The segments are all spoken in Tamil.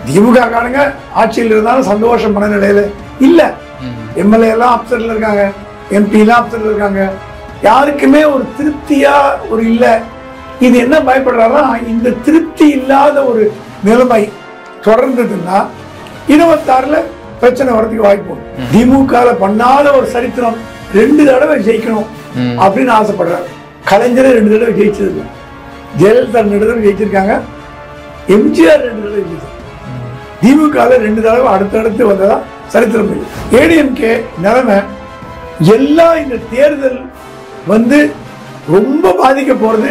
திமுக காரங்க ஆட்சியில் இருந்தாலும் சந்தோஷம் மனநிலையில இல்ல எம்எல்ஏ எல்லாம் அப்செட்ல இருக்காங்க எம்பி எல்லாம் அப்செட்ல இருக்காங்க யாருக்குமே ஒரு திருப்தியா ஒரு இல்ல இது என்ன பயப்படுறாருன்னா இந்த திருப்தி இல்லாத ஒரு நிலைமை தொடர்ந்ததுன்னா இருபத்தாறுல பிரச்சனை வரதுக்கு வாய்ப்பு உண்டு. திமுகல பண்ணாத ஒரு சரித்திரம் ரெண்டு தடவை ஜெயிக்கணும் ம். அப்படின்னு ஆசைப்படுறாரு கலைஞரே ரெண்டு தடவை ஜெயிச்சது இல்ல. ஜெயலலிதா ரெண்டு தடவை ஜெயிச்சிருக்காங்க எம்ஜிஆர் ரெண்டு தடவை ஜெயிச்சிருக்காங்க திமுகல ரெண்டு தடவை அடுத்தடுத்து வந்ததா சரித்திரம் இல்லை ஏடிஎம்கே நிலைமை எல்லாம் இந்த தேர்தல் வந்து ரொம்ப பாதிக்க போறது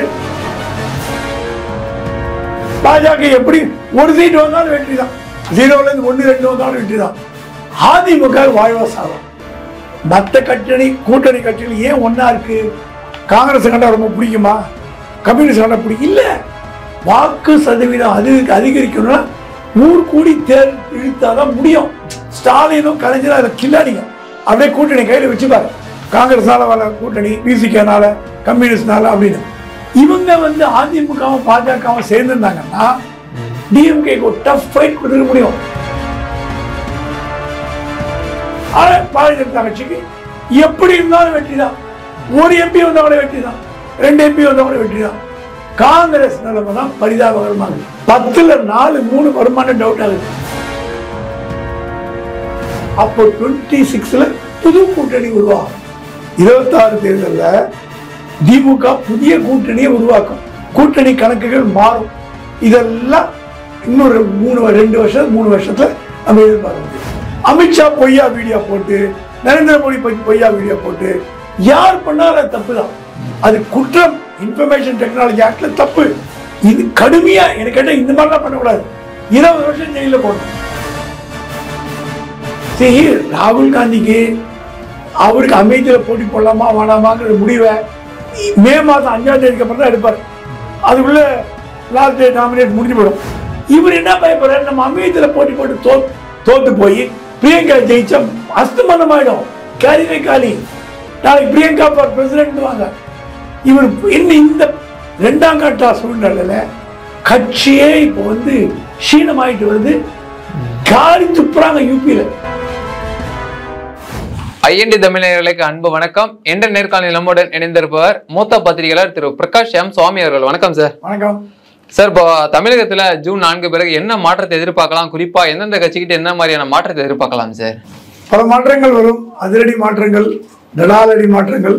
பாஜக எப்படி ஒரு சீட் வந்தாலும் வெற்றி தான் ஜீரோல இருந்து ஒன்று ரெண்டு வந்தாலும் வெற்றி தான் அதிமுக வாழ்வா சாகும் மற்ற கட்டணி கூட்டணி கட்சிகள் ஏன் ஒண்ணா இருக்கு காங்கிரஸ் கண்டா ரொம்ப பிடிக்குமா கம்யூனிஸ்ட் கண்டா பிடிக்கும் இல்ல வாக்கு சதவீதம் அது அதிகரிக்கணும்னா ஊர் கூடி தேர் இழுத்தாதான் முடியும் ஸ்டாலினும் கலைஞரும் அதில் கில்லாடிங்க அப்படியே கூட்டணி கையில வச்சுப்பாரு காங்கிரஸ்னால வர கூட்டணி பிசிகேனால கம்யூனிஸ்ட்னால அப்படின்னு இவங்க வந்து அதிமுகவும் பாஜகவும் சேர்ந்திருந்தாங்கன்னா டிஎம்கேக்கு ஒரு டஃப் ஃபைட் கொடுக்க முடியும் ஆனா பாரதிய ஜனதா கட்சிக்கு எப்படி இருந்தாலும் வெற்றி தான் ஒரு எம்பி வந்தா கூட வெற்றி தான் ரெண்டு எம்பி வந்தா கூட வெற்றி தான் காங்கிரஸ் நிலைமை தான் பரிதாபகரமா இருக்கு பத்துல நாலு மூணு வருமானம் டவுட் ஆகுது அப்போ டுவெண்ட்டி சிக்ஸ்ல புது கூட்டணி உருவாகும் இருபத்தாறு தேர்தல்ல திமுக புதிய கூட்டணியை உருவாக்கும் கூட்டணி கணக்குகள் மாறும் இதெல்லாம் இன்னொரு மூணு வ- ரெண்டு வருஷம் மூணு வருஷத்துல நம்ம எதிர்பார்க்க முடியும் அமித்ஷா பொய்யா வீடியோ போட்டு நரேந்திர மோடி பொய்- பொய்யா வீடியோ போட்டு யார் பண்ணாலும் அது தப்பு தான் அது குற்றம் இன்ஃபர்மேஷன் டெக்னாலஜி ஆக்ட்ல தப்பு இது கடுமையா எனக்கு கேட்டா இந்த மாதிரிலாம் பண்ணக்கூடாது இருபது வருஷம் ஜெயில போடணும் சரி ராகுல் காந்திக்கு அவருக்கு அமைதியில போட்டி போடலாமா வேணாமாங்கிற முடிவை மே மாதம் அஞ்சாம் தேதிக்கு அப்புறம் தான் எடுப்பார் அதுக்குள்ள லாஸ்ட் டே நாமினேட் முடிஞ்சு போயிடும் இவர் என்ன பயப்படுறாரு நம்ம அமைதியில போட்டி போட்டு தோ தோத்து போய் பிரியங்கா ஜெயிச்சா அஸ்தமனம் ஆயிடும் கேரிவே காலி நாளைக்கு பிரியங்கா ஃபார் பிரசிடென்ட் வாங்க இவர் இன்னும் இந்த ரெண்டாம் கட்ட சூழ்நிலையில கட்சியே இப்போ வந்து க்ஷீணமாயிட்டு வருது காரி துப்புறாங்க யூபியில ஐஎன்டி தமிழர்களுக்கு அன்பு வணக்கம் என்ற நேர்காணல் நம்முடன் இணைந்திருப்பவர் மூத்த பத்திரிகையாளர் திரு பிரகாஷ் எம் சுவாமி அவர்கள் வணக்கம் சார் வணக்கம் சார் இப்போ தமிழகத்துல ஜூன் நான்கு பிறகு என்ன மாற்றத்தை எதிர்பார்க்கலாம் குறிப்பா எந்தெந்த கட்சிக்கிட்ட என்ன மாதிரியான மாற்றத்தை எதிர்பார்க்கலாம் சார் பல மாற்றங்கள் வரும் அதிரடி மாற்றங்கள் தடாலடி மாற்றங்கள்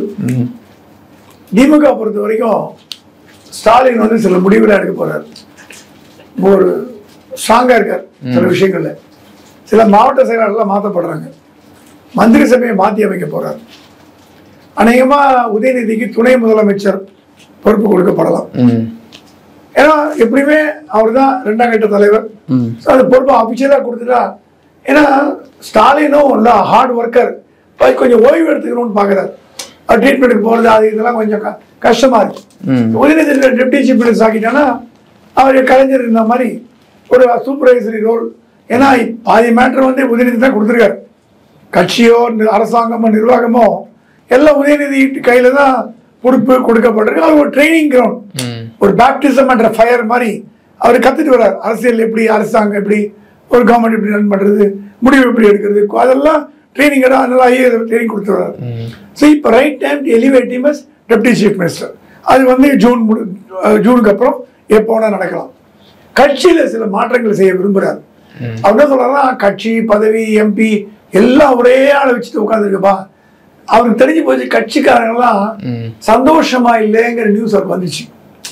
திமுக பொறுத்த வரைக்கும் ஸ்டாலின் வந்து சில முடிவுகளை எடுக்க போறார் ஒரு ஸ்ட்ராங்கா இருக்கார் சில விஷயங்கள்ல சில மாவட்ட செயலாளர்லாம் மாற்றப்படுறாங்க மந்திரி சபையை மாற்றி அமைக்க போறார் அநேகமா உதயநிதிக்கு துணை முதலமைச்சர் பொறுப்பு கொடுக்கப்படலாம் ஏன்னா எப்படியுமே அவர் தான் ரெண்டாம் கட்ட தலைவர் So, அந்த பொறுப்பை அபிஷியலாக கொடுத்துட்டா ஏன்னா ஸ்டாலினும் இல்லை ஹார்ட் ஒர்க்கர் போய் கொஞ்சம் ஓய்வு எடுத்துக்கணும்னு பார்க்குறாரு அவர் ட்ரீட்மெண்ட்டுக்கு போகிறது அது இதெல்லாம் கொஞ்சம் க- கஷ்டமா இருக்கு உதயநிதி டெப்டி சீஃப் மினிஸ்டர் ஆக்கிட்டான்னா அவர் கலைஞர் இருந்த மாதிரி ஒரு சூப்பர்வைசரி ரோல் ஏன்னா பாதி மேட்டர் வந்து உதயநிதி தான் கொடுத்துருக்காரு கட்சியோ நி- அரசாங்கமோ நிர்வாகமோ எல்லாம் உதயநிதி கையில தான் பொறுப்பு கொடுக்கப்பட்டிருக்கு அது ஒரு ட்ரைனிங் கிரவுண்ட் ஒரு பேப்டிசம் என்ற ஃபயர் மாதிரி அவர் கத்துட்டு வர்றார் அரசியல் எப்படி அரசாங்கம் எப்படி ஒரு கவர்மெண்ட் எப்படி ரன் பண்றது முடிவு எப்படி எடுக்கிறது அதெல்லாம் ட்ரைனிங் அதனால ட்ரைனிங் கொடுத்து வர்றாரு ஸோ இப்போ right time to elevate him as deputy chief minister அது வந்து ஜூன் முடி அஹ் ஜூனுக்கு அப்புறம் எப்போ வேணா நடக்கலாம் கட்சியில சில மாற்றங்கள் செய்ய விரும்புறாரு அவர் என்ன சொல்றாருன்னா கட்சி பதவி எம்பி எல்லாம் ஒரே ஆளை வச்சுட்டு உட்காந்துருக்கப்பா அவருக்கு தெரிஞ்சு போச்சு கட்சிக்காரங்கெல்லாம் சந்தோஷமா இல்லைங்கிற நியூஸ் அவருக்கு வந்துச்சு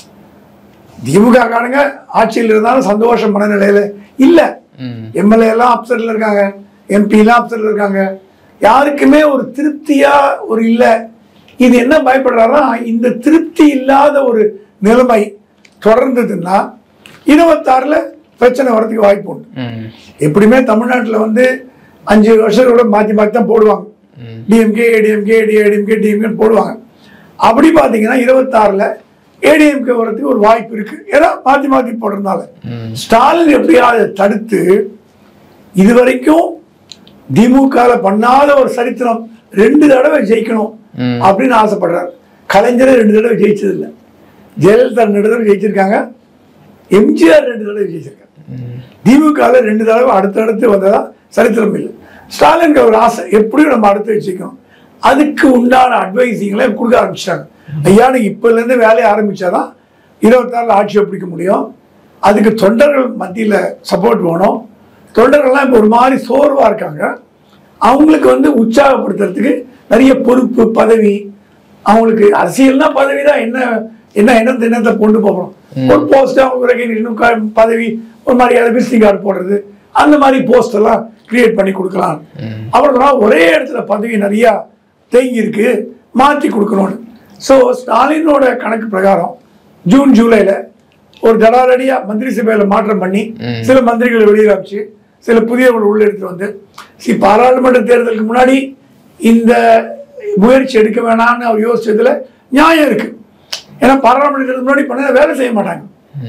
திமுக காரங்க ஆட்சியில் இருந்தாலும் சந்தோஷம் மனநிலையில இல்ல எம்எல்ஏ எல்லாம் அப்செட்ல இருக்காங்க எம்பி எல்லாம் அப்செட்ல இருக்காங்க யாருக்குமே ஒரு திருப்தியா ஒரு இல்ல இது என்ன பயப்படுறாருன்னா இந்த திருப்தி இல்லாத ஒரு நிலைமை தொடர்ந்ததுன்னா இருபத்தாறுல பிரச்சனை வரதுக்கு வாய்ப்பு உண்டு எப்படியுமே தமிழ்நாட்டில் வந்து அஞ்சு வருஷத்தோட மாற்றி மாற்றி தான் போடுவாங்க டிஎம்கே ஏடிஎம்கே ஏடிஎம்கே டிஎம்கே போடுவாங்க அப்படி பார்த்தீங்கன்னா இருபத்தாறில் ஏடிஎம்கே வரதுக்கு ஒரு வாய்ப்பு இருக்கு ஏன்னா மாற்றி மாற்றி போடுறதுனால ஸ்டாலின் எப்படியாவது தடுத்து இதுவரைக்கும் திமுகல பண்ணாத ஒரு சரித்திரம் ரெண்டு தடவை ஜெயிக்கணும் அப்படின்னு ஆசைப்படுறாரு கலைஞரே ரெண்டு தடவை ஜெயிச்சது இல்லை ஜெயலலிதா ரெண்டு தடவை ஜெயிச்சிருக்காங்க எம்ஜிஆர் ரெண்டு தடவை ஜெயிச்சிருக்காங்க திமுகவில் ரெண்டு தடவை அடுத்தடுத்து வந்ததா சரித்திரம் இல்லை ஸ்டாலினுக்கு ஒரு ஆசை எப்படியும் நம்ம அடுத்து வச்சுக்கணும் அதுக்கு உண்டான அட்வைஸிங்களை கொடுக்க ஆரம்பிச்சிட்டாங்க ஐயா நீங்க இப்போலேருந்து வேலையை ஆரம்பிச்சாதான் இருபத்தாறில் ஆட்சியை பிடிக்க முடியும் அதுக்கு தொண்டர்கள் மத்தியில் சப்போர்ட் வேணும் தொண்டர்கள்லாம் இப்போ ஒரு மாதிரி சோர்வாக இருக்காங்க அவங்களுக்கு வந்து உற்சாகப்படுத்துறதுக்கு நிறைய பொறுப்பு பதவி அவங்களுக்கு அரசியல்னா பதவி தான் என்ன என்ன எண்ணத்தை எண்ணத்தை கொண்டு போகிறோம் ஒரு போஸ்ட் அவங்க ரெகக்னிஷன் பதவி ஒரு மாதிரி அதை விசிட்டிங் கார்டு போடுறது அந்த மாதிரி போஸ்ட் எல்லாம் கிரியேட் பண்ணி கொடுக்கலாம் அப்புறம் சொன்னா ஒரே இடத்துல பதவி நிறையா தேங்கி இருக்கு மாற்றி கொடுக்கணும்னு ஸோ ஸ்டாலினோட கணக்கு பிரகாரம் ஜூன் ஜூலைல ஒரு தடாலடியா மந்திரி சபையில மாற்றம் பண்ணி சில மந்திரிகளை வெளியே அமைச்சு சில புதியவர்கள் உள்ள எடுத்து வந்து சி பாராளுமன்ற தேர்தலுக்கு முன்னாடி இந்த முயற்சி எடுக்க வேணாம்னு அவர் யோசிச்சதுல நியாயம் இருக்கு ஏன்னா பாராளுமன்ற தேர்தலுக்கு முன்னாடி பண்ண வேலை செய்ய மாட்டாங்க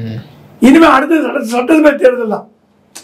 இனிமே அடுத்தது சட்ட சட்டசபை தேர்தல் தான்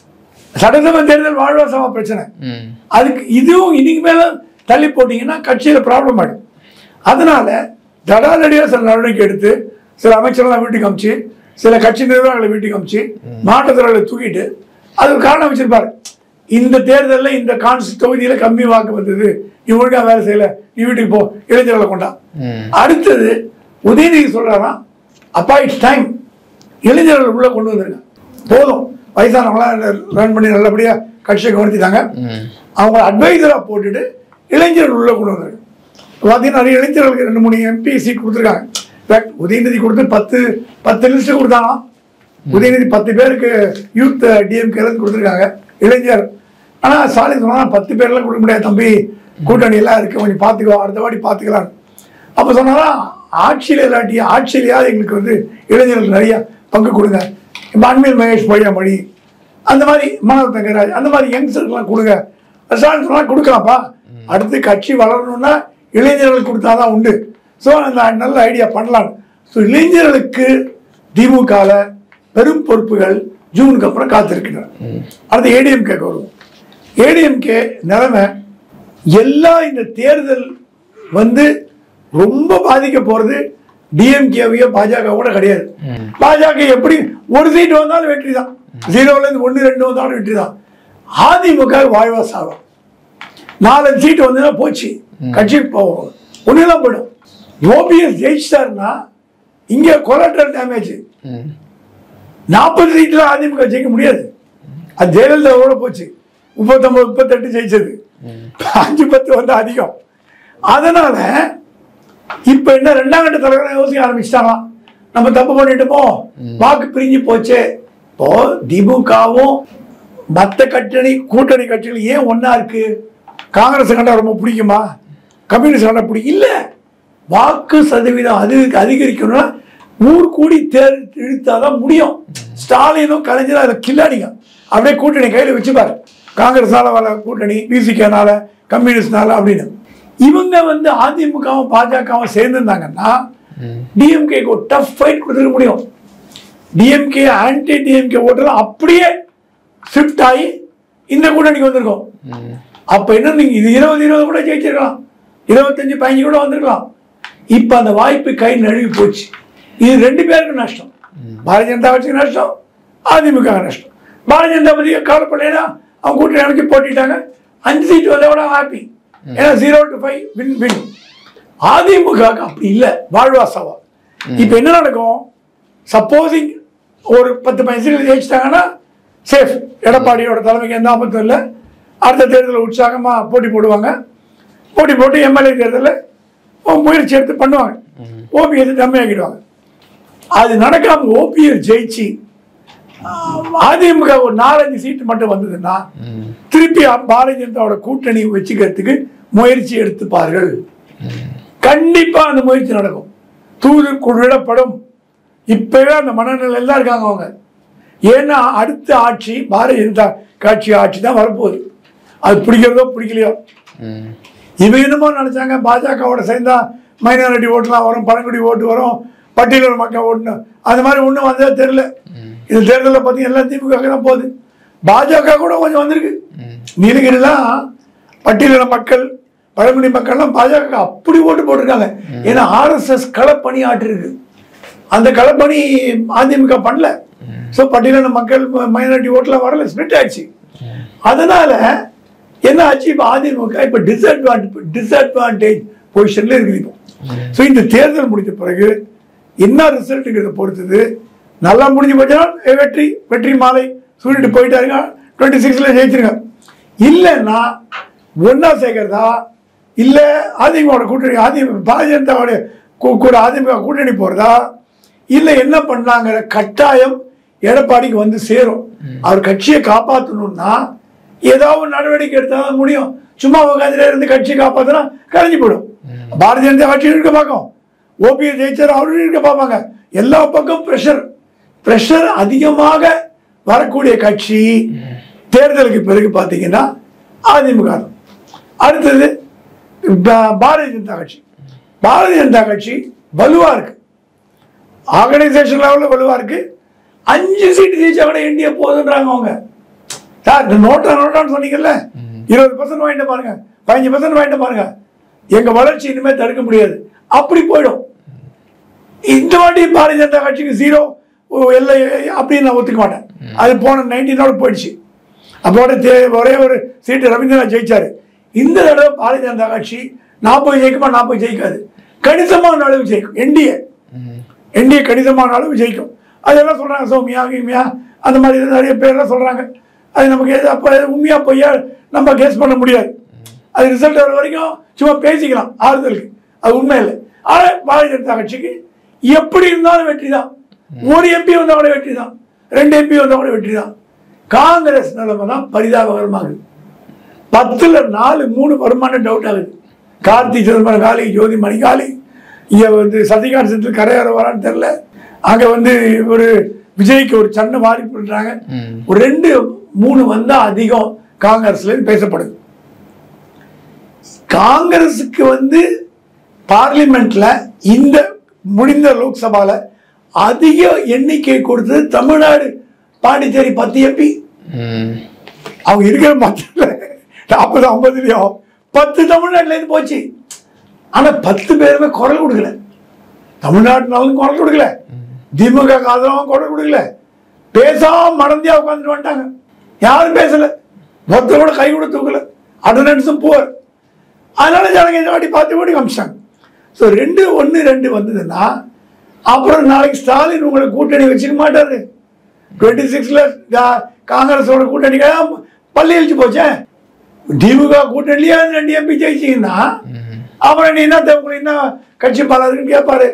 சட்டசபை தேர்தல் வாழ்வாசமா பிரச்சனை அதுக்கு இதுவும் இன்னைக்கு மேல தள்ளி போட்டீங்கன்னா கட்சியில ப்ராப்ளம் ஆயிடும் அதனால தடாலடியா சில நடவடிக்கை எடுத்து சில அமைச்சர்லாம் வீட்டுக்கு அமிச்சு சில கட்சி நிர்வாகிகளை வீட்டுக்கு அமிச்சு மாற்றுத்திறர்களை தூக்கிட்டு அதுக்கு காரணம் வச்சிருப்பாரு இந்த தேர்தலில் இந்த கான்ஸ் தொகுதியில கம்மி வாக்கு வந்தது நீ ஒழுங்கா வேலை செய்யல நீ வீட்டுக்கு போ இளைஞர்களை கொண்டா அடுத்தது உதயநிதி சொல்றாராம் அப்பா இட்ஸ் டைம் இளைஞர்கள் உள்ள கொண்டு வந்துருங்க போதும் வயசானவங்களாம் ரன் பண்ணி நல்லபடியா கட்சியை கவனிச்சுட்டாங்க அவங்க அட்வைசரா போட்டுட்டு இளைஞர்கள் உள்ள கொண்டு வந்தாங்க பார்த்தீங்கன்னா நிறைய இளைஞர்களுக்கு ரெண்டு மூணு எம்பி சீட் கொடுத்துருக்காங்க இன்ஃபேக்ட் உதயநிதி கொடுத்து பத்து பத்து லிஸ்ட் கொடுத்தாங்களாம் உதயநிதி பத்து பேருக்கு யூத் டிஎம்கே கொடுத்துருக்காங்க இளைஞர் ஆனால் ஸ்டாலின் சொன்னா பத்து பேர்லாம் கொடுக்க முடியாது தம்பி கூட்டணி எல்லாம் இருக்கு கொஞ்சம் பார்த்துக்கோ அடுத்த வாட்டி பார்த்துக்கலாம் அப்போ சொன்னாரா ஆட்சியில் இல்லாட்டி ஆட்சியிலேயாவது எங்களுக்கு வந்து இளைஞர்கள் நிறைய பங்கு கொடுங்க இப்போ அன்பில் மகேஷ் பொய்யாமொழி அந்த மாதிரி மாணவ தங்கராஜ் அந்த மாதிரி யங்ஸ்டர்ஸ்லாம் கொடுங்க ஸ்டாலின் சொன்னா கொடுக்கலாம்ப்பா அடுத்து கட்சி வளரணும்னா இளைஞர்களுக்கு கொடுத்தாதான் உண்டு ஸோ அந்த நல்ல ஐடியா பண்ணலாம் ஸோ இளைஞர்களுக்கு திமுகவில் பெரும் பொறுப்புகள் ஜூனுக்கு அப்புறம் காத்திருக்கின்றன அடுத்து ஏடிஎம்கேக்கு வருவோம் ஏடிஎம்கே நிலைமை எல்லா இந்த தேர்தல் வந்து ரொம்ப பாதிக்க போறது டிஎம்கேவையோ பாஜகவோட கிடையாது பாஜக எப்படி ஒரு சீட் வந்தாலும் வெற்றி தான் ஜீரோல இருந்து ஒன்று ரெண்டு வந்தாலும் வெற்றி தான் அதிமுக வாழ்வா சாகும் நாலஞ்சு சீட்டு வந்ததுன்னா போச்சு கட்சி போகும் ஒண்ணுதான் போயிடும் ஓபிஎஸ் ஜெயிச்சிட்டாருன்னா இங்க கொலாட்ரல் டேமேஜ் நாற்பது சீட்ல அதிமுக ஜெயிக்க முடியாது அது ஜெயலலிதாவோட போச்சு முப்பத்தொன்பது முப்பத்தெட்டு ஜெயிச்சது அஞ்சு பத்து வந்து அதிகம் அதனால இப்ப என்ன ரெண்டாம் கட்ட தலைவரை யோசிக்க ஆரம்பிச்சிட்டாங்களாம் நம்ம தப்பு பண்ணிட்டோமோ வாக்கு பிரிஞ்சு போச்சே இப்போ திமுகவும் மற்ற கட்டணி கூட்டணி கட்சிகள் ஏன் ஒண்ணா இருக்கு காங்கிரஸ் கண்டா ரொம்ப பிடிக்குமா கம்யூனிஸ்ட் கண்டா பிடிக்கும் இல்ல வாக்கு சதவீதம் அது அதிகரிக்கணும்னா ஊர் கூடி தேர் இழுத்தாதான் முடியும் ஸ்டாலினும் கலைஞரும் அதில் கில்லாடிங்க அப்படியே கூட்டணி கையில் வச்சுப்பாரு காங்கிரஸால வர கூட்டணி பிசிகேனால கம்யூனிஸ்ட்னால அப்படின்னு இவங்க வந்து அதிமுகவும் பாஜகவும் சேர்ந்துருந்தாங்கன்னா டிஎம்கேக்கு ஒரு டஃப் ஃபைட் கொடுத்துருக்க முடியும் டிஎம்கே ஆன்டி டிஎம்கே ஓட்டெல்லாம் அப்படியே ஷிஃப்ட் ஆகி இந்த கூட்டணிக்கு வந்திருக்கும் அப்ப என்ன நீங்க இது இருபது இருபது கூட ஜெயிச்சிருக்கலாம் இருபத்தஞ்சு பதினஞ்சு கூட வந்திருக்கலாம் இப்ப அந்த வாய்ப்பு கை நழுவி போச்சு இது ரெண்டு பேருக்கும் நஷ்டம் பாரதிய ஜனதா கட்சிக்கு நஷ்டம் அதிமுக நஷ்டம் பாரதிய ஜனதா பத்தி கவலைப்படலைன்னா அவங்க கூட்டணி அமைச்சு போட்டிட்டாங்க அஞ்சு சீட் வந்தா கூட ஹாப்பி ஏன்னா zero to five win win AIADMK அப்படி இல்லை வாழ்வாசவா இப்ப என்ன நடக்கும் சப்போஸிங் ஒரு பத்து பதினஞ்சு ஜெயிச்சிட்டாங்கன்னா சேஃப் எடப்பாடியோட தலைமைக்கு எந்த ஆபத்தும் இல்லை அடுத்த தேர்தலில் உற்சாகமா போட்டி போடுவாங்க போட்டி போட்டு எம்எல்ஏ தேர்தலில் முயற்சி எடுத்து பண்ணுவாங்க ஓபிஎஸ் கம்மியாக்கிடுவாங்க அது நடக்காம ஓபிஎஸ் ஜெயிச்சு ஆஹ், அதிமுக ஒரு நாலஞ்சு சீட்டு மட்டும் வந்ததுன்னா திருப்பி பாரதிய ஜனதாவோட கூட்டணி வச்சுக்கிறதுக்கு முயற்சி எடுத்துப்பார்கள் கண்டிப்பா அந்த முயற்சி நடக்கும் தூது விடப்படும் இப்பவே அந்த மனநிலையில் தான் இருக்காங்க அவங்க ஏன்னா அடுத்த ஆட்சி பாரதிய ஜனதா கட்சி ஆட்சி தான் வரப்போகுது அது பிடிக்கிறதோ பிடிக்கலையோ இவங்க என்னமோ நினைச்சாங்க பாஜகவோட சேர்ந்தா மைனாரிட்டி ஓட்டுலாம் வரும் பழங்குடி ஓட்டு வரும் பட்டியலர் மக்கள் ஓட்டு அது மாதிரி ஒன்றும் வந்ததே தெரியல இது தேர்தலில் பார்த்தீங்கன்னா எல்லாம் திமுக தான் போகுது பாஜக கூட கொஞ்சம் வந்திருக்கு நீலகிரிலாம் பட்டியலின மக்கள் பழங்குடி மக்கள்லாம் பாஜக அப்படி ஓட்டு போட்டிருக்காங்க ஏன்னா ஆர்எஸ்எஸ் களப்பணி ஆட்டிருக்கு அந்த களப்பணி அதிமுக பண்ணல ஸோ பட்டியலின மக்கள் மைனாரிட்டி ஓட்டுலாம் வரல ஸ்பிளிட் ஆயிடுச்சு அதனால என்ன ஆச்சு இப்போ அதிமுக இப்போ டிஸ்அட்வான்டேஜ் டிஸ்அட்வான்டேஜ் பொசிஷன்ல இருக்குது இப்போ ஸோ இந்த தேர்தல் முடிஞ்ச பிறகு என்ன ரிசல்ட்டுங்கிறத பொறுத்தது நல்லா முடிஞ்சு போச்சுன்னா ஏ, வெற்றி வெற்றி மாலை சூடிட்டு போயிட்டாருங்க டுவெண்ட்டி சிக்ஸில் ஜெயிச்சிருங்க இல்லைன்னா ஒன்றா சேர்க்கறதா இல்லை அதிமுக கூட்டணி அதிமுக பாரதிய ஜனதாவோட கூ- கூட அதிமுக கூட்டணி போகிறதா இல்லை என்ன பண்ணலாங்கிற கட்டாயம் எடப்பாடிக்கு வந்து சேரும் அவர் கட்சியை காப்பாற்றணும்னா ஏதாவது ஒரு நடவடிக்கை எடுத்தால் தான் முடியும் சும்மா உட்காந்துட்டு இருந்து கட்சியை காப்பாற்றினா கரைஞ்சு போயிடும் பாரதிய ஜனதா கட்சி இருக்க பார்க்கும் ஓபிஎஸ் ஜெயிச்சார் அவரும் இருக்க பார்ப்பாங்க எல்லா பக்கம் ப்ரெஷர் ப்ரெஷர் அதிகமாக வரக்கூடிய கட்சி தேர்தலுக்கு பிறகு பார்த்தீங்கன்னா அதிமுக தான். அடுத்தது பா- பாரதிய ஜனதா கட்சி பாரதிய ஜனதா கட்சி வலுவா இருக்கு ஆர்கனைசேஷன் லெவலில் வலுவா இருக்கு அஞ்சு சீட்டு ஜெயிச்சா கூட இந்தியா போதுன்றாங்க அவங்க சார் இந்த நோட்டா நோட்டான்னு சொன்னீங்கல்ல இருபது பர்சன்ட் வாங்கிட்டு பாருங்க பதினஞ்சு பர்சன்ட் வாங்கிட்டு பாருங்க எங்க வளர்ச்சி இனிமே தடுக்க முடியாது அப்படி போயிடும் இந்த வாட்டி பாரதிய ஜனதா கட்சிக்கு ஜீரோ எல்லை அப்படின்னு நான் ஒத்துக்க மாட்டேன் அது போன நைன்டீனோட போயிடுச்சு அப்போட தே- ஒரே ஒரு சீட்டு ரவீந்திரநாத் ஜெயிச்சாரு இந்த தடவை பாரதிய ஜனதா கட்சி நாற்பது ஜெயிக்குமா நாற்பது ஜெயிக்காது கணிசமான அளவு ஜெயிக்கும் என்டிஏ என்டிஏ கணிசமான அளவு ஜெயிக்கும் அதெல்லாம் சொல்றாங்க சௌமியா கிமியா அந்த மாதிரி நிறைய பேர்லாம் சொல்றாங்க அது நமக்கு எது அப்போ உண்மையா பொய்யா நம்ம கேஸ் பண்ண முடியாது அது ரிசல்ட் வர வரைக்கும் சும்மா பேசிக்கலாம் ஆறுதலுக்கு அது உண்மை இல்லை ஆனால் பாரதிய ஜனதா கட்சிக்கு எப்படி இருந்தாலும் வெற்றி தான் ஒரு எம்பி வந்தா கூட வெற்றி தான் ரெண்டு எம்பி வந்தா கூட வெற்றி தான் காங்கிரஸ் நிலைமை தான் பரிதாபகரமாகுது பத்துல நாலு மூணு வருமானம் டவுட் ஆகுது கார்த்தி சிதம்பரம் காலி ஜோதி மணி காலி இங்க வந்து சசிகாந்த் செந்தில் கரையேற வரான்னு தெரியல அங்க வந்து ஒரு விஜய்க்கு ஒரு சண்டை மாறி பண்றாங்க ஒரு ரெண்டு மூணு வந்தா அதிகம் காங்கிரஸ்ல பேசப்படுது காங்கிரஸுக்கு வந்து பார்லிமெண்ட்ல இந்த முடிந்த லோக்சபால அதிக எண்ணிக்கை கொடுத்தது தமிழ்நாடு பாண்டிச்சேரி பத்து எம்பி ம். அவங்க இருக்கிற மத்தியில் நாற்பது ஐம்பதுலையும் பத்து தமிழ்நாட்டுல இருந்து போச்சு ஆனா பத்து பேருமே குரல் கொடுக்கல தமிழ்நாட்டுனாலும் குரல் கொடுக்கல திமுக ஆதரவும் குரல் கொடுக்கல பேசாம மறந்தியா உட்காந்துட்டு வந்துட்டாங்க யாரும் பேசல மொத்த கூட கை கூட தூக்கல அட்டண்டன்ஸும் புவர் அதனால ஜனங்க இந்த வாட்டி பார்த்து ஓடி காமிச்சிட்டாங்க ஸோ ரெண்டு ஒன்று ரெண்டு வந்ததுன்னா அப்புறம் நாளைக்கு ஸ்டாலின் உங்களை கூட்டணி வச்சுக்க மாட்டாரு டுவெண்ட்டி சிக்ஸ்ல காங்கிரஸோட கூட்டணி பள்ளி எழுச்சி போச்சே திமுக கூட்டணிலேயே ரெண்டு எம்பி ஜெயிச்சிங்கன்னா அப்புறம் நீ என்ன உங்களுக்கு என்ன கட்சி பாலாதுன்னு கேட்பாரு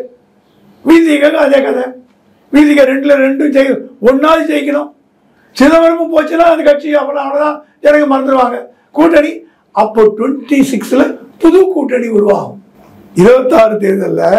விசிக அதே கதை விசிக ரெண்டுல ரெண்டும் ஜெயி ஒன்னாவது ஜெயிக்கணும் சிதம்பரமும் போச்சுன்னா அந்த கட்சி அப்புறம் அவ்வளோதான் ஜனங்க மறந்துடுவாங்க கூட்டணி அப்போ டுவெண்ட்டி சிக்ஸில் புது கூட்டணி உருவாகும் இருபத்தாறு தேர்தலில்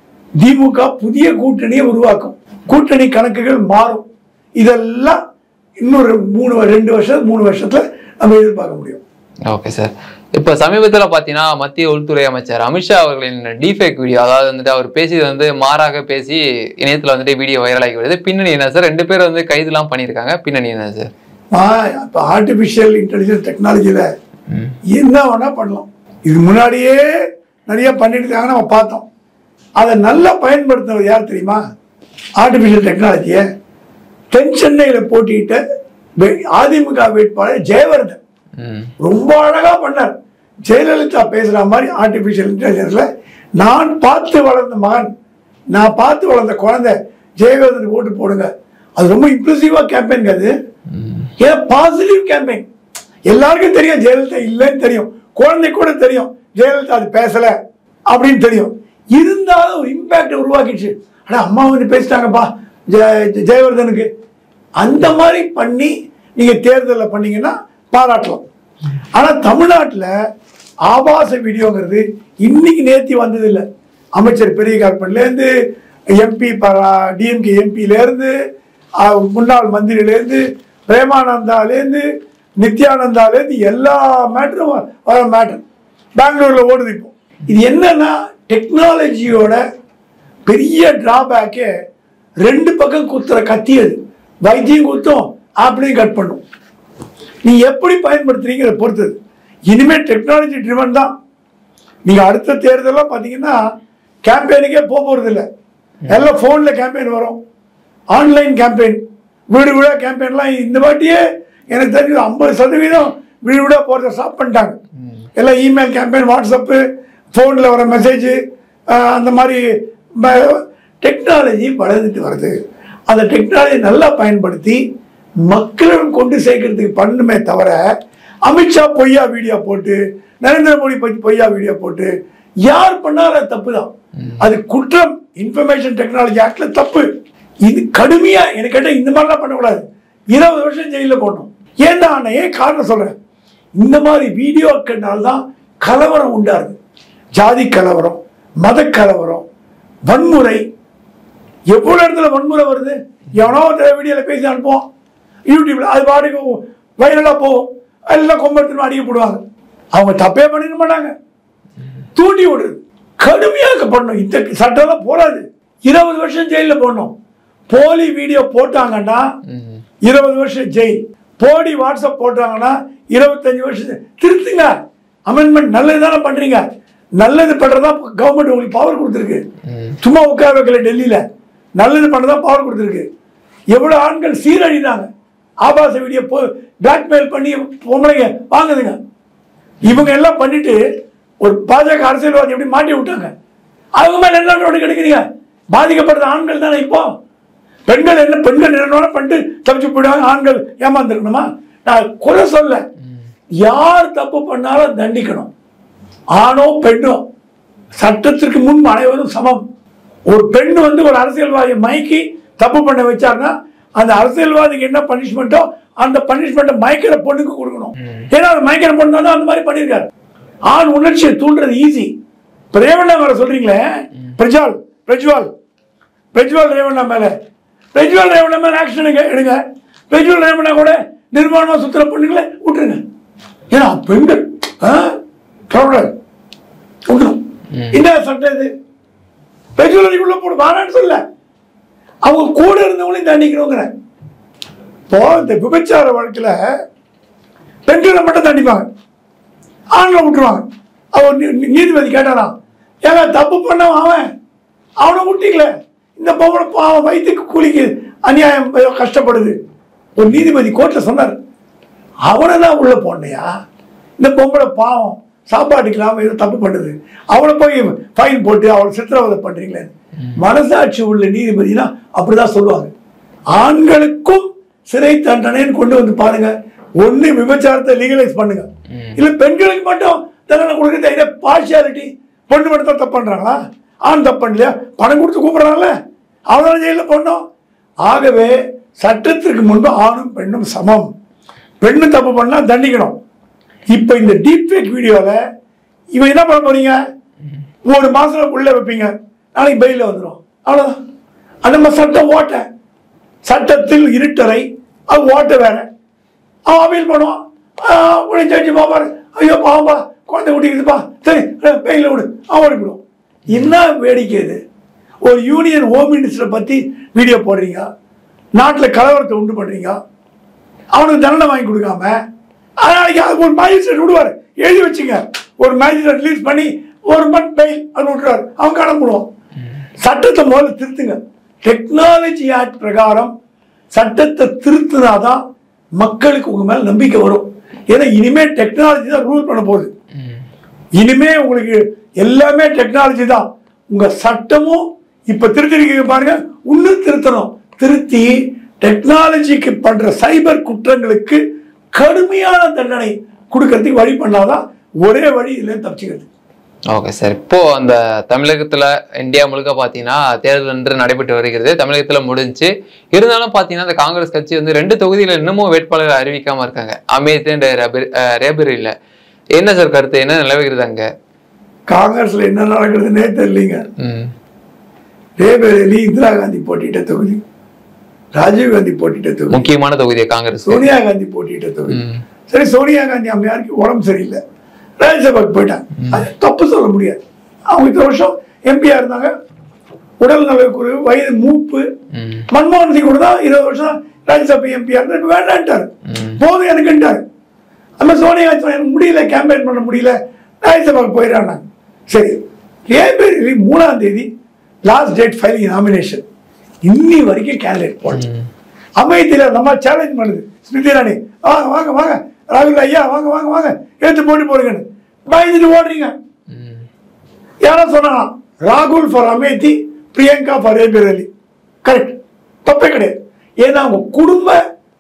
திமுக புதிய கூட்டணியை உருவாக்கும் கூட்டணி கணக்குகள் மாறும் இதெல்லாம் இன்னொரு மூணு வ- ரெண்டு வருஷம் மூணு வருஷத்துல நம்ம எதிர்பார்க்க முடியும் ஓகே சார் இப்போ சமீபத்துல பாத்தீங்கன்னா மத்திய உள்துறை அமைச்சர் அமித்ஷா அவர்களின் டிஃபேக் வீடியோ அதாவது வந்துட்டு அவர் பேசியது வந்து மாறாக பேசி இணையத்துல வந்துட்டு வீடியோ வைரலாகி வருது பின்னணி என்ன சார் ரெண்டு பேர் வந்து கைதுலாம் பண்ணியிருக்காங்க பின்னணி என்ன சார் இப்போ ஆர்டிஃபிஷியல் இன்டெலிஜென்ஸ் டெக்னாலஜியில் என்ன வேணால் பண்ணலாம் இது முன்னாடியே நிறைய பண்ணிட்டு இருக்காங்க நம்ம பார்த்தோம் அதை நல்லா பயன்படுத்தினவர் யார் தெரியுமா ஆர்டிஃபிஷியல் டெக்னாலஜியை தென் சென்னையில் போட்டியிட்ட வே- அதிமுக வேட்பாளர் ஜெயவர்தன் ம் ரொம்ப அழகா பண்ணார் ஜெயலலிதா பேசுற மாதிரி ஆர்டிஃபிஷியல் இன்டெலிஜென்ஸ்ல நான் பார்த்து வளர்ந்த மகன் நான் பார்த்து வளர்ந்த குழந்தை ஜெயவர்தனுக்கு ஓட்டு போடுங்க அது ரொம்ப இம்ப்ரெசிவா கேம்பெயின் அது ஏன்னா பாசிட்டிவ் கேம்பெயின் எல்லாருக்கும் தெரியும் ஜெயலலிதா இல்லைன்னு தெரியும் குழந்தை கூட தெரியும் ஜெயலலிதா அது பேசல அப்படின்னு தெரியும் இருந்தாலும் ஒரு இம்பாக்ட் உருவாக்கிடுச்சு அட அம்மா வந்து பேசிட்டாங்கப்பா ஜெய ஜெயவர்தனுக்கு அந்த மாதிரி பண்ணி நீங்க தேர்தலில் பண்ணீங்கன்னா பாராட்டலாம் ஆனா தமிழ்நாட்டுல ஆபாச வீடியோங்கிறது இன்னைக்கு நேத்தி வந்தது இல்ல அமைச்சர் பெரிய கார்பன்லேருந்து எம்பி டிஎம்கே எம்பியிலேருந்து முன்னாள் மந்திரியிலேருந்து பிரேமானந்தாலேருந்து நித்யானந்தாலேருந்து எல்லா மேட்டரும் வர மேட்டர் பெங்களூர்ல ஓடுது இப்போ இது என்னன்னா டெக்னாலஜியோட பெரிய டிராபேக்கே ரெண்டு பக்கம் குத்துற கத்தி அது வைத்தியம் குத்தும் ஆப்பிளையும் கட் பண்ணும் நீ எப்படி பயன்படுத்துறீங்கிற பொறுத்தது இனிமேல் டெக்னாலஜி ட்ரிவன் தான் நீங்க அடுத்த தேர்தலாம் பார்த்தீங்கன்னா கேம்பெயினுக்கே போக போறது இல்லை எல்லாம் ஃபோனில் கேம்பெயின் வரும் ஆன்லைன் கேம்பெயின் வீடு வீடா கேம்பெயின்லாம் இந்த வாட்டியே எனக்கு தெரிஞ்சு ஐம்பது சதவீதம் வீடு வீடா போகிறத ஸ்டாப் பண்ணிட்டாங்க எல்லாம் இமெயில் கேம்பெயின் வாட்ஸ்அப்பு ஃபோனில் வர மெசேஜ் அந்த மாதிரி டெக்னாலஜி வளர்ந்துட்டு வருது அந்த டெக்னாலஜி நல்லா பயன்படுத்தி மக்களிடம் கொண்டு சேர்க்கறதுக்கு பண்ணுமே தவிர அமித்ஷா பொய்யா வீடியோ போட்டு நரேந்திர மோடி பத்தி பொய்யா வீடியோ போட்டு யார் பண்ணாலும் அது தப்பு தான் அது குற்றம் இன்ஃபர்மேஷன் டெக்னாலஜி ஆக்ட்ல தப்பு இது கடுமையா எனக்கு கேட்ட இந்த மாதிரிலாம் பண்ணக்கூடாது இருபது வருஷம் ஜெயிலில் போடணும் ஏன்டா நான் ஏன் காரணம் சொல்றேன் இந்த மாதிரி வீடியோக்கள்னால தான் கலவரம் உண்டாருது ஜாதி கலவரம் மத கலவரம் வன்முறை எவ்வளோ இடத்துல வன்முறை வருது எவனோ ஒரு வீடியோவில் பேசி அனுப்புவோம் யூடியூப்ல அது பாட்டுக்கு வைரலாக போகும் எல்லாம் கொம்பெடுத்துன்னு அடிக்க போடுவாங்க அவங்க தப்பே பண்ணிட மாட்டாங்க தூண்டி விடுறது கடுமையாக பண்ணணும் இந்த சட்டம்லாம் போடாது இருபது வருஷம் ஜெயிலில் போடணும் போலி வீடியோ போட்டாங்கன்னா ம். இருபது வருஷம் ஜெயில் போடி வாட்ஸ்அப் போட்டாங்கன்னா இருபத்தஞ்சு வருஷம் திருத்துங்க அமெண்ட்மெண்ட் நல்லது தானே பண்றீங்க நல்லது பண்றதா கவர்மெண்ட் உங்களுக்கு பவர் கொடுத்துருக்கு சும்மா உட்கார வைக்கல டெல்லியில நல்லது பண்ணதா பவர் கொடுத்துருக்கு எவ்வளவு ஆண்கள் சீரழினாங்க ஆபாச வீடியோ போ பிளாக்மெயில் பண்ணி பொம்பளைங்க வாங்குதுங்க இவங்க எல்லாம் பண்ணிட்டு ஒரு பாஜக அரசியல்வாதி எப்படி மாட்டி விட்டாங்க அவங்க மேல என்ன நடவடிக்கை எடுக்கிறீங்க பாதிக்கப்படுற ஆண்கள் தானே இப்போ பெண்கள் என்ன பெண்கள் என்ன பண்ணிட்டு தப்பிச்சு போயிடுவாங்க ஆண்கள் ஏமாந்துருக்கணுமா நான் குறை சொல்ல யார் தப்பு பண்ணாலும் தண்டிக்கணும் ஆணோ பெண்ணோ சட்டத்திற்கு முன் அனைவரும் சமம் ஒரு பெண் வந்து ஒரு அரசியல்வாதியை மயக்கி தப்பு பண்ண வச்சாருன்னா அந்த அரசியல்வாதிக்கு என்ன பனிஷ்மெண்ட்டோ அந்த பனிஷ்மெண்ட்டை மயக்கிற பொண்ணுக்கு கொடுக்கணும் ஏன்னா அந்த மயக்கிற பொண்ணு தான் அந்த மாதிரி பண்ணியிருக்காரு ஆண் உணர்ச்சியை தூண்டுறது ஈஸி இப்போ ரேவண்ணா மேல சொல்றீங்களே பிரஜ்வால் பிரஜ்வால் பிரஜ்வால் ரேவண்ணா மேல பிரஜ்வால் ரேவண்ணா மேல ஆக்ஷன் எடுங்க பிரஜ்வால் ரேவண்ணா கூட நிர்மாணமா சுத்துற பொண்ணுங்களை விட்டுருங்க ஏன்னா பெண்கள் ஆ? தொடக்கூடாது விட்டுரும் என்ன சட்டம் இது பிரஜ்வால் உள்ள போடு வாரான்னு சொல்ல அவங்க கூட இருந்தவங்களையும் தண்டிக்கணுங்கிறேன் இப்போ இந்த விபச்சார வழக்கில் பெண்களை மட்டும் தண்டிப்பாங்க ஆண்களை விட்டுருவாங்க அவர் நீ- நீ- நீதிபதி கேட்டாராம் ஏங்க தப்பு பண்ணவன் அவன் அவனை விட்டீங்களே இந்த பொம்பளை பாவம் வயிற்றுக்கு கூலிக்கு அநியாயம் ஐயோ, கஷ்டப்படுது ஒரு நீதிபதி கோர்ட்டில் சொன்னார் அவனை தான் உள்ள போனையா இந்த பொம்பளை பாவம் சாப்பாட்டுக்கு இல்லாமல் ஏதோ தப்பு பண்ணுது அவளை போய் ஃபைன் போட்டு அவளை சித்திரவதை பண்றீங்களே மனசாட்சி உள்ள நீதிபதினா அப்படிதான் சொல்லுவாங்க ஆண்களுக்கும் சிறை தண்டனைன்னு கொண்டு வந்து பாருங்க ஒண்ணு விபச்சாரத்தை லீகலைஸ் பண்ணுங்க இல்ல பெண்களுக்கு மட்டும் தண்டனை கொடுக்குறது இதை பார்ஷியாலிட்டி பொண்ணு மட்டும் தான் தப்பு பண்றாங்களா ஆண் தப்பு பண்ணலையா பணம் கொடுத்து கூப்பிடுறாங்கல்ல அவனால ஜெயிலில் போடணும் ஆகவே சட்டத்திற்கு முன்பு ஆணும் பெண்ணும் சமம் பெண்ணு தப்பு பண்ணா தண்டிக்கணும் இப்போ இந்த டீப்ஃபேக் வீடியோவில் இவன் என்ன பண்ண போறீங்க ஒரு மாசம் உள்ள வைப்பீங்க நாளைக்கு பெயில வந்துடும் அவ்வளோதான் அது நம்ம சட்டம் ஓட்ட சட்டத்தில் இருட்டறை அது ஓட்ட வேற அவன் அப்பீல் பண்ணுவான் ஆஹ் உடனே ஜட்ஜி பாப்பாரு ஐயோ பாவம்பா குழந்தை குட்டிக்குதுப்பா சரி பெயில விடு அவன் ஓடிவிடும் என்ன வேடிக்கை இது ஒரு யூனியன் ஹோம் மினிஸ்டரை பற்றி வீடியோ போடுறீங்க நாட்டில் கலவரத்தை உண்டு பண்ணுறீங்க அவனுக்கு தண்டனை வாங்கி கொடுக்காம நாளைக்கு அதுக்கு ஒரு மேஜிஸ்ட்ரேட் விடுவார் எழுதி வச்சுங்க ஒரு மேஜிஸ்ட்ரேட் ரிலீஸ் பண்ணி ஒரு மந்த் பெயில் அப்படின்னு விட்டுருவார் அவன் கிளம்பிடுவான் சட்டத்தை முதல்ல திருத்துங்க டெக்னாலஜி ஆக்ட் பிரகாரம் சட்டத்தை திருத்தினாதான் மக்களுக்கு உங்க மேல நம்பிக்கை வரும் ஏன்னா இனிமே டெக்னாலஜி தான் ரூல் பண்ண போகுது இனிமே உங்களுக்கு எல்லாமே டெக்னாலஜி தான் உங்க சட்டமும் இப்ப திருத்திருக்கீங்க பாருங்க இன்னும் திருத்தணும் திருத்தி டெக்னாலஜிக்கு பண்ற சைபர் குற்றங்களுக்கு கடுமையான தண்டனை கொடுக்கறதுக்கு வழி பண்ணாதான் ஒரே வழி இதுல தப்பிச்சுக்கிறது ஓகே சார் இப்போ அந்த தமிழகத்துல இந்தியா முழுக்க பாத்தீங்கன்னா தேர்தல் என்று நடைபெற்று வருகிறது தமிழகத்துல முடிஞ்சு இருந்தாலும் பாத்தீங்கன்னா அந்த காங்கிரஸ் கட்சி வந்து ரெண்டு தொகுதியில இன்னமும் வேட்பாளர்கள் அறிவிக்காம இருக்காங்க அமேத் ரேபரியில என்ன சார் கருத்து என்ன நிலவுகிறது அங்க காங்கிரஸ்ல என்ன நடக்குதுன்னே தெரியலீங்க ம் ரேபரேலி இந்திரா காந்தி போட்டியிட்ட தொகுதி ராஜீவ் காந்தி போட்டியிட்ட தொகுதி முக்கியமான தொகுதி காங்கிரஸ் சோனியா காந்தி போட்டியிட்ட தொகுதி ம். சரி சோனியா காந்தி அம்மையாருக்கு உடம்பு சரியில்லை ராஜ்யசபாக்கு போயிட்டாங்க அது தப்பு சொல்ல முடியாது அவங்க இத்தனை வருஷம் எம்பியா இருந்தாங்க உடல் நலக்குறைவு வயது மூப்பு ம் மன்மோகன் சிங் கூட தான் இருபது வருஷம் ராஜ்யசபா எம்பியா இருந்தார் இப்ப வேண்டான்ட்டாரு ம். போதும் எனக்குன்ட்டாரு நம்ம சோனியா காந்தி சொன்னாங்க, எனக்கு முடியல கேம்பெயின் பண்ண முடியல ராஜ்யசபாக்கு போயிடறாங்க சரி ஏப்ரல் மூணாம் தேதி லாஸ்ட் டேட் ஃபைலிங் நாமினேஷன் இன்னி வரைக்கும் கேண்டிடேட் போடல ம். அமேத்தியில நம்ம சேலஞ்ச் பண்ணுது ஸ்மிருதி இரானி வாங்க வாங்க வாங்க ராகுல் ஐயா வாங்க வாங்க வாங்க எடுத்து போட்டு போடுங்கன்னு பயந்துட்டு ஓடுறீங்க ம். யாரோ சொன்னாங்களாம் ராகுல் for Amethi Priyanka for Raebareli correct தப்பே கிடையாது ஏன்னா அவங்க குடும்ப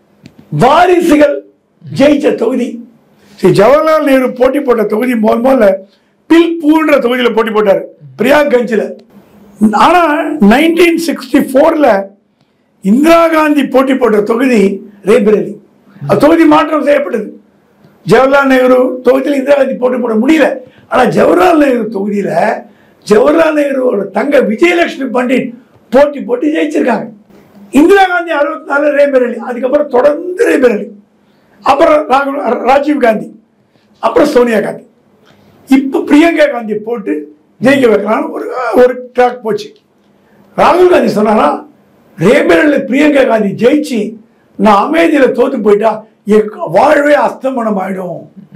வாரிசுகள் ஜெயிச்ச தொகுதி சரி ஜவஹர்லால் நேரு போட்டி போட்ட தொகுதி முதல் முதல்ல பில்பூன்ற தொகுதியில் போட்டி போட்டார் பிரியாகஞ்சில் ஆனால் நைன்டீன் சிக்ஸ்டி ஃபோரில் இந்திரா காந்தி போட்டி போட்ட தொகுதி ரேபரேலி அது தொகுதி மாற்றம் செய்யப்பட்டது ஜவஹர்லால் நேரு தொகுதியில் இந்திரா காந்தி போட்டி போட முடியல ஆனால் ஜவஹர்லால் நேரு தொகுதியில் ஜவஹர்லால் நேருவோட தங்க விஜயலட்சுமி பண்டிட் போட்டி போட்டு ஜெயிச்சிருக்காங்க இந்திரா காந்தி அறுபத்தி நாலு ரேபரேலி அதுக்கப்புறம் தொடர்ந்து ரேபரேலி அப்புறம் ராகுல் ராஜீவ் காந்தி அப்புறம் சோனியா காந்தி இப்போ பிரியங்கா காந்தி போட்டு ஜெயிக்க வைக்கலாம்னு ஒரு ஒரு ட்ராக் போச்சு ராகுல் காந்தி சொன்னாரா ரேபரேலில் பிரியங்கா காந்தி ஜெயிச்சு நான் அமேதியில் தோத்து போயிட்டா என் வாழ்வே அஸ்தமனம் ஆயிடும்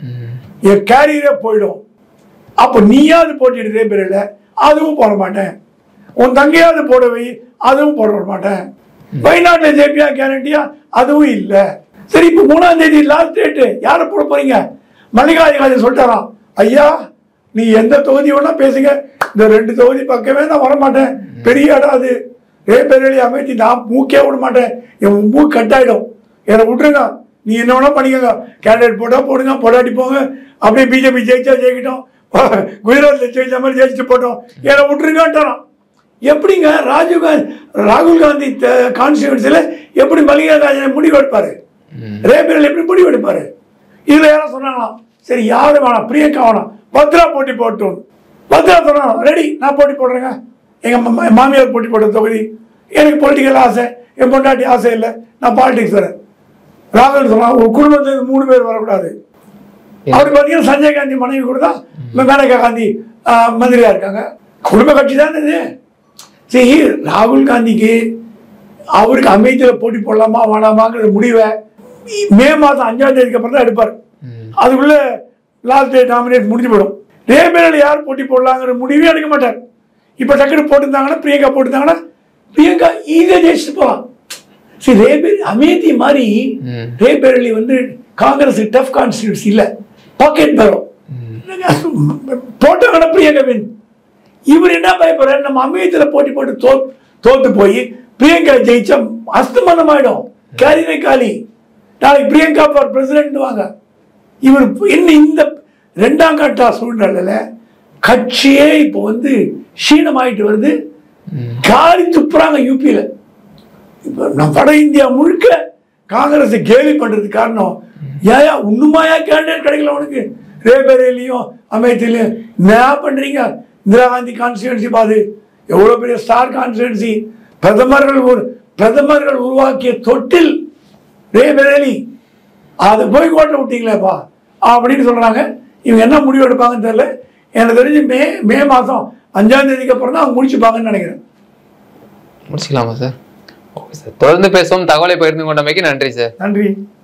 என் கேரியரே போயிடும் அப்போ நீயாவது போட்டிட்டு ரேபரேல அதுவும் போட மாட்டேன் உன் தங்கையாவது போட வை அதுவும் போட மாட்டேன் வயநாட்டில் ஜெயிப்பியா கேரண்டியா அதுவும் இல்லை சரி இப்போ மூணாம் தேதி லாஸ்ட் டேட்டு யாரை போட போறீங்க மல்லிகார்ஜுன சொல்லிட்டாராம் ஐயா நீ எந்த தொகுதி வேணா பேசுங்க இந்த ரெண்டு தொகுதி பக்கமே நான் வரமாட்டேன் பெரிய இடம் அது ரேபரேலி அமைத்தி நான் மூக்கே விட மாட்டேன் என் மூக்கு கட் ஆயிடும் என்னை விட்டுருங்க நீ என்ன வேணா பண்ணிக்கோங்க கேண்டிடேட் போட்டா போடுங்க போடாட்டி போங்க அப்படியே பிஜேபி ஜெயிச்சா ஜெயிக்கட்டும் குஜராத்தில் ஜெயிச்ச மாதிரி ஜெயிச்சுட்டு போட்டோம் என்னை விட்டுருங்கன்ட்டாராம் எப்படிங்க ராஜீவ் காந்தி ராகுல் காந்தி கான்ஸ்டியூன்சியில் எப்படி மல்லிகார்ஜுன முடிவு எடுப்பாரு ரேபரேல் எப்படி முடிவு எடுப்பாரு இதுல யாரும் சொன்னாங்களாம் சரி யாரும் வேணாம் பிரியங்கா வேணாம் பத்ரா போட்டி போட்டோம் பத்ரா சொன்னாங்க ரெடி நான் போட்டி போடுறேங்க எங்க மா- மாமியார் போட்டி போட்ட தொகுதி எனக்கு பொலிட்டிக்கல் ஆசை என் பொண்டாட்டி ஆசை இல்லை நான் பாலிடிக்ஸ் வரேன் ராகுல் சொன்னான் உங்க குடும்பத்துல மூணு பேர் வரக்கூடாது அப்படி பார்த்தீங்கன்னா சஞ்சய் காந்தி மனைவி கூட தான் மேனகா காந்தி ஆஹ், மந்திரியா இருக்காங்க குடும்ப கட்சி தானே இது சரி ராகுல் காந்திக்கு அவருக்கு அமைதியில் போட்டி போடலாமா வேணாமாங்கிற முடிவை மே மாதம் அஞ்சாம் தேதிக்கு அப்புறம் தான் எடுப்பார் அதுக்குள்ள லாஸ்ட் டேட் நாமினேட் முடிஞ்சு போயிடும் ரேபேரில் யார் போட்டி போடலாங்கிற முடிவே எடுக்க மாட்டார் இப்போ டக்குனு போட்டிருந்தாங்கன்னா பிரியங்கா போட்டிருந்தாங்கன்னா பிரியங்கா ஈஸியாக ஜெயிச்சுட்டு போகலாம் சரி ரேபேரி அமேதி மாதிரி ம். ரேபேரலி வந்து காங்கிரஸ் டஃப் கான்ஸ்டியூன்சி இல்லை பாக்கெட் பரம் போட்டாங்கன்னா பிரியங்கா வின் இவர் என்ன பயப்படுறாரு நம்ம அமேயத்தில் போட்டி போட்டு தோ தோத்து போய் பிரியங்கா ஜெயிச்சா அஸ்தமனம் ஆயிடும் காலினை காலி நாளைக்கு பிரியங்கா ஃபார் பிரசிடென்ட் வாங்க இவர் இன்னும் இந்த ரெண்டாம் கட்ட சூழ்நிலையில கட்சியே இப்போ வந்து க்ஷீணமாயிட்டு வருது காரி துப்புறாங்க யூபியில இப்போ நம்ம வட இந்தியா முழுக்க காங்கிரஸை கேலி பண்றதுக்கு காரணம் ஏயா இன்னுமாயா கேண்டிடேட் கிடைக்கல உனக்கு ரேபரேலியும் அமேத்திலையும் என்ன பண்றீங்க இந்திரா காந்தி கான்ஸ்டியூன்சி பாது எவ்வளோ பெரிய ஸ்டார் கான்ஸ்டியூன்சி பிரதமர்கள் ஒரு பிரதமர்கள் உருவாக்கிய தொட்டில் ரேபரேலி அதை போய் கோட்டை விட்டீங்களேப்பா அப்படின்னு சொல்றாங்க இவங்க என்ன முடிவு எடுப்பாங்கன்னு தெரியல எனக்கு தெரிஞ்சு மே மே மாதம் அஞ்சாம் தேதிக்கு அப்புறம் தான் அவங்க முடிச்சுப்பாங்கன்னு நினைக்கிறேன் முடிச்சுக்கலாமா சார் ஓகே சார் தொடர்ந்து பேசுவோம் தகவலை பகிர்ந்து கொண்டமைக்கு நன்றி சார் நன்றி